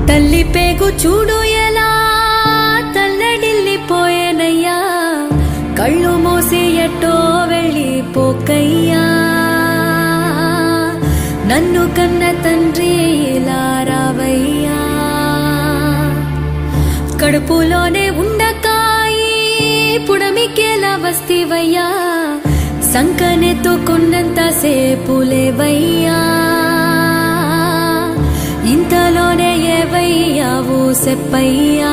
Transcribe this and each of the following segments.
తల్లి పేగు చూడు ఎలా తల్లడిల్లిపోయేనయ్యా కళ్ళు మూసి ఎట్టో వెళ్ళిపోకయ్యా నన్ను కన్న తండ్రి ఇలా రావయ్యా కడుపులోనే ఉండకాయి పుడమికేలా వస్తివయ్యా సంకనెత్తుకున్నంత సేపులేవయ్యా ఇంతలోనే ఏవయ్యావు సెప్పయ్యా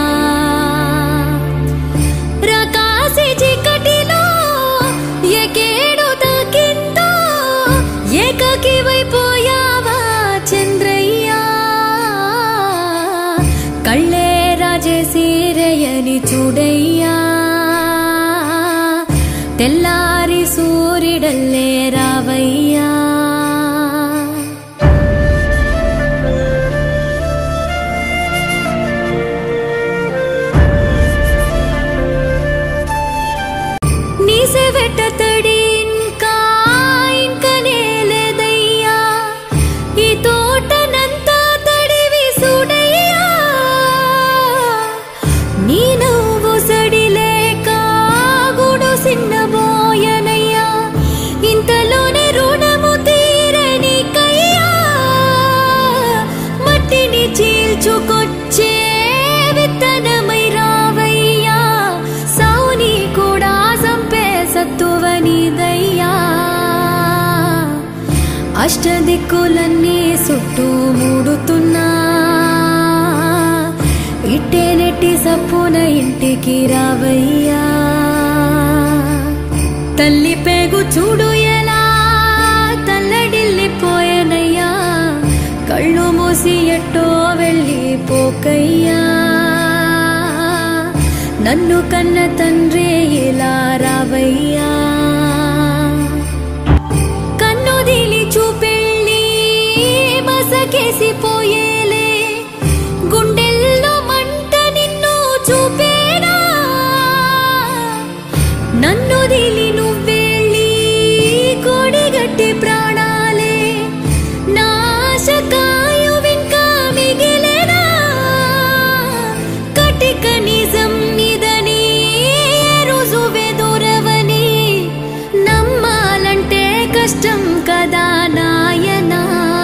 రకాసి చీకటిలో ఎకేడు తాకిందో ఏకకివైపోయావా చంద్రయ్యా కళ్ళే రాజేసి రేయని చూడయ్యా తెల్లారి సూర్యుడల్లే రావయ్యా నీసే వెట్టతడి ఇంకా ఇంకనే లేదయ్యా ఈ తోటనంతా తడివి సుడయ్యా నీ నువ్వు సడిలేక గుడు సిన్నబోయనయ్యా ఇంతలోనే రుణము తీరని కయ్యా మట్టిని చీల్చుకొచ్చే విత్తనమై రావయ్యా సౌని కూడా సంపే సత్తువనిదయ్యా అష్టదిక్కులన్నీ చుట్టూ మూడుతున్నా ఇట్టే నెట్టి సప్పున ఇంటికి రావయ్యా తల్లి పేగు చూడు ఎలా తల్లడిల్లిపోయేనయ్యా కళ్ళు మూసి ఎట్టో వెళ్ళిపోకయ్యా నన్ను కన్న తండ్రి ఇలా రావయ్యా కన్నుదిలి చూపెళ్ళి మసకేసిపోయేలే గుండెల్లో మంట నిన్ను చూపేనా నన్ను దిలి నువ్వెళ్ళి కొడిగట్టి ప్రాణాలే నాశకాయు ఇంకా మిగిలేనా కటిక నిజం ఇదని రుజువే దూరవని నమ్మాలంటే కష్టం కదా నాయనా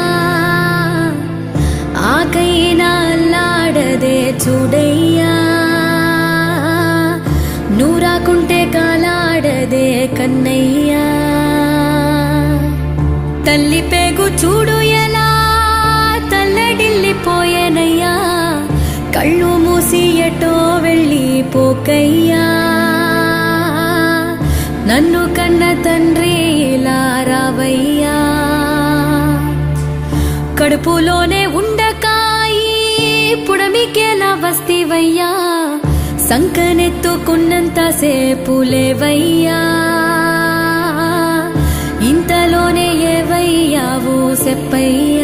ఆకైనా అల్లాడదే చూడయ్యా నూరాకుంటే కాలాడదే కన్నయ్యా తల్లి పేగు చూడు ఎలా తల్లడిల్లిపోయేనయ్యా కళ్ళు మూసి ఎటో వెళ్ళిపోకయ్యా నన్ను కన్న తండ్రి ఇలా రావయ్యా కడుపులోనే ఉండకాయి పుడమికేలా వస్తివయ్యా సంకనెత్తుకున్నంత సేపులేవయ్యా ఇంతలోనే ఏవయ్యావు సెప్పయ్యా